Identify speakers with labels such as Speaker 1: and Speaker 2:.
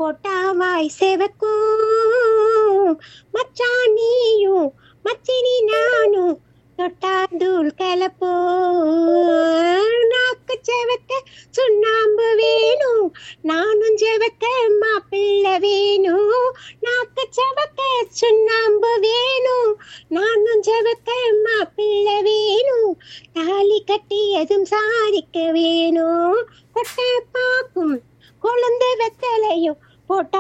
Speaker 1: போட்டாவாய் செவக்கும் மச்சான் நீயும் மச்சினி நானும் தொட்டாந்தூள் கலப்போ நாக்கு செவக்க சுண்ணாம்பு வேணும் நானும் செவக்க மாப்பிள்ளை வேணும் நாக்கு செவக்க சுண்ணாம்பு வேணும் நானும் செவக்க மாப்பிள்ளை வேணும் தாலி கட்டியதும் சாதிக்க வேணும் கொட்டை பாக்கும் கொழுந்து வெத்தலையும் போட்டா